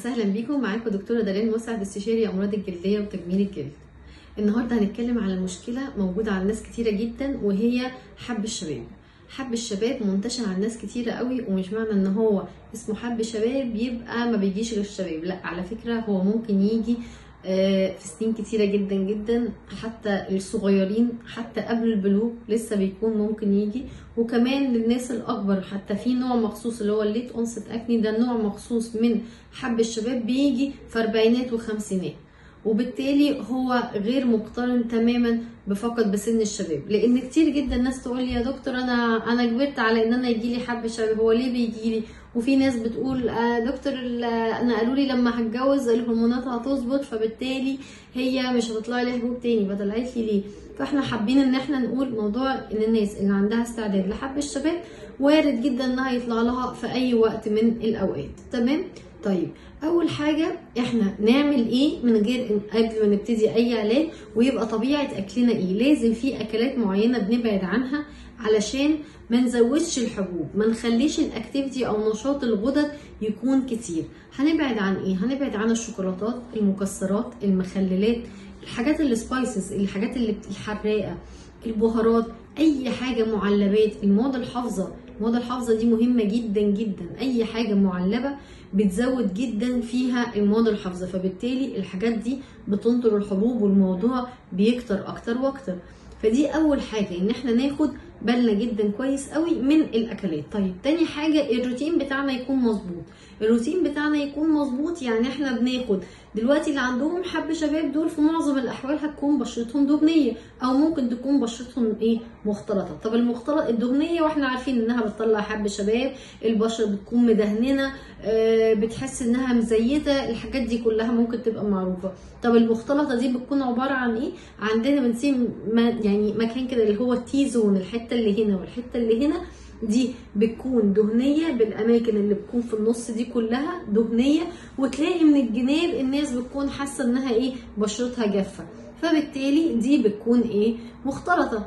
وسهلا بيكم معاكم دكتوره دلال مسعد استشاري امراض الجلديه وتجميل الجلد النهارده هنتكلم على مشكله موجوده على ناس كتيره جدا وهي حب الشباب حب الشباب منتشر على ناس كتيرة قوي ومش معنى ان هو اسمه حب شباب يبقى ما بيجيش غير الشباب لا على فكرة هو ممكن يجي آه، في سنين كتيرة جدا جدا حتى الصغيرين حتى قبل البلوغ لسه بيكون ممكن يجي وكمان للناس الأكبر حتى في نوع مخصوص اللي هو الليت أونست أكني ده نوع مخصوص من حب الشباب بيجي في أربعينات وخمسينات وبالتالي هو غير مقترن تماما بفقط بسن الشباب لان كتير جدا ناس تقول لي يا دكتور انا انا كبرت على ان انا يجي لي حب شباب هو ليه بيجي لي وفي ناس بتقول آه دكتور ال- انا قالوا لي لما هتجوز الهرمونات هتظبط فبالتالي هي مش هتطلع لي حبوب تاني فطلعت لي ليه فاحنا حابين ان احنا نقول موضوع ان الناس اللي عندها استعداد لحب الشباب وارد جدا انها يطلع لها في اي وقت من الاوقات تمام طيب اول حاجه احنا نعمل ايه من غير إن- قبل ما نبتدي اي علاج ويبقى طبيعه اكلنا ايه لازم في اكلات معينه بنبعد عنها علشان ما نزودش الحبوب ما نخليش الاكتيفيتي او نشاط الغدد يكون كتير هنبعد عن ايه هنبعد عن الشوكولاتات المكسرات المخللات الحاجات السبايسز الحاجات اللي بت- الحراقه البهارات اي حاجه معلبات المواد الحافظه المواد الحافظه دي مهمه جدا جدا اي حاجه معلبه بتزود جدا فيها المواد الحافظه فبالتالي الحاجات دي بتنطر الحبوب والموضوع بيكتر اكتر واكتر فدي اول حاجه ان احنا ناخد بالنا جدا كويس قوي من الاكلات طيب تاني حاجه الروتين بتاعنا يكون مظبوط الروتين بتاعنا يكون مظبوط يعني احنا بناخد دلوقتي اللي عندهم حب شباب دول في معظم الاحوال هتكون بشرتهم دهنيه او ممكن تكون بشرتهم ايه مختلطه طب المختلط الدهنيه واحنا عارفين انها بتطلع حب شباب البشره بتكون مدهننه آه، بتحس انها مزيته الحاجات دي كلها ممكن تبقى معروفه طب المختلطه دي بتكون عباره عن ايه عندنا بنسيب ما يعني مكان كده اللي هو التي زون الحته اللي هنا والحته اللي هنا دي بتكون دهنيه بالاماكن اللي بتكون في النص دي كلها دهنيه وتلاقي من الجناب الناس بتكون حاسه انها ايه بشرتها جافه فبالتالي دي بتكون ايه مختلطه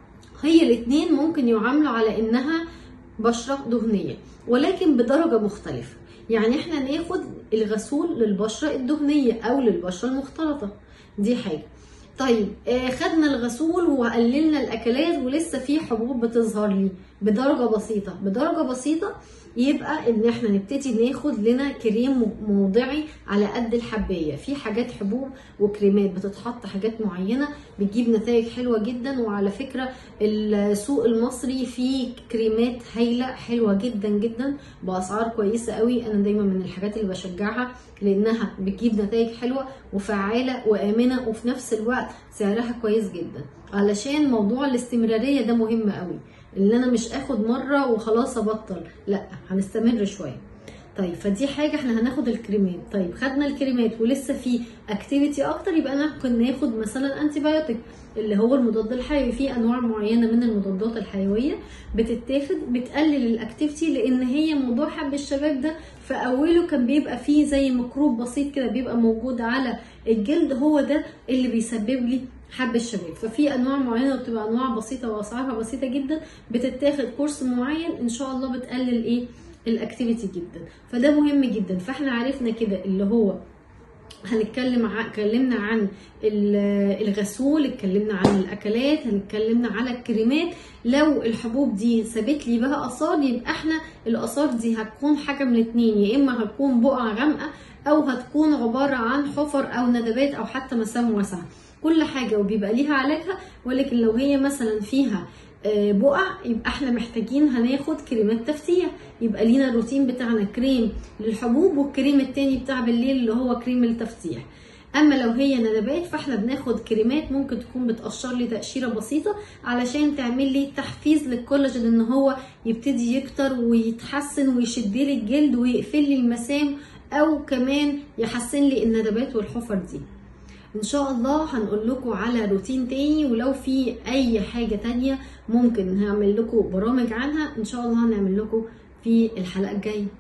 هي الاتنين ممكن يعاملوا على انها بشرة دهنية ولكن بدرجة مختلفة يعني احنا ناخد الغسول للبشرة الدهنية او للبشرة المختلطة دي حاجة طيب آه خدنا الغسول وقللنا الاكلات ولسه في حبوب بتظهر لي بدرجة بسيطة بدرجة بسيطة يبقى ان احنا نبتدي ناخد لنا كريم موضعي على قد الحبايه في حاجات حبوب وكريمات بتتحط حاجات معينه بتجيب نتائج حلوه جدا وعلى فكره السوق المصري فيه كريمات هايله حلوه جدا جدا باسعار كويسه قوي انا دايما من الحاجات اللي بشجعها لانها بتجيب نتائج حلوه وفعاله وامنه وفي نفس الوقت سعرها كويس جدا علشان موضوع الاستمراريه ده مهم قوي ان انا مش اخد مره وخلاص ابطل لا هنستمر شويه طيب فدي حاجه احنا هناخد الكريمات طيب خدنا الكريمات ولسه في اكتيفيتي اكتر يبقى انا ممكن ناخد مثلا انتي بايوتيك اللي هو المضاد الحيوي في انواع معينه من المضادات الحيويه بتتاخد بتقلل الاكتيفيتي لان هي موضوع حب الشباب ده في اوله كان بيبقى فيه زي ميكروب بسيط كده بيبقى موجود على الجلد هو ده اللي بيسبب لي حب الشباب ففي انواع معينه بتبقى انواع بسيطه واسعارها بسيطه جدا بتتاخد كورس معين ان شاء الله بتقلل ايه الاكتيفيتي جدا فده مهم جدا فاحنا عرفنا كده اللي هو هنتكلم ع... اتكلمنا عن ال- الغسول اتكلمنا عن الاكلات هنتكلمنا على الكريمات لو الحبوب دي سابت لي بقى اثار يبقى احنا الاثار دي هتكون حاجه من اتنين يا اما هتكون بقع غامقه او هتكون عباره عن حفر او ندبات او حتى مسام واسعه كل حاجه وبيبقى ليها علاجها ولكن لو هي مثلا فيها آه، بقع يبقى احنا محتاجين هناخد كريمات تفتيح يبقى لينا الروتين بتاعنا كريم للحبوب والكريم التاني بتاع بالليل اللي هو كريم التفتيح اما لو هي ندبات فاحنا بناخد كريمات ممكن تكون بتقشر لي تقشيره بسيطه علشان تعمل لي تحفيز للكولاجين ان هو يبتدي يكتر ويتحسن ويشد لي الجلد ويقفل لي المسام او كمان يحسن لي الندبات والحفر دي ان شاء الله هنقول لكم على روتين تاني ولو في اي حاجه تانية ممكن هعمل لكم برامج عنها ان شاء الله هنعمل لكم في الحلقه الجايه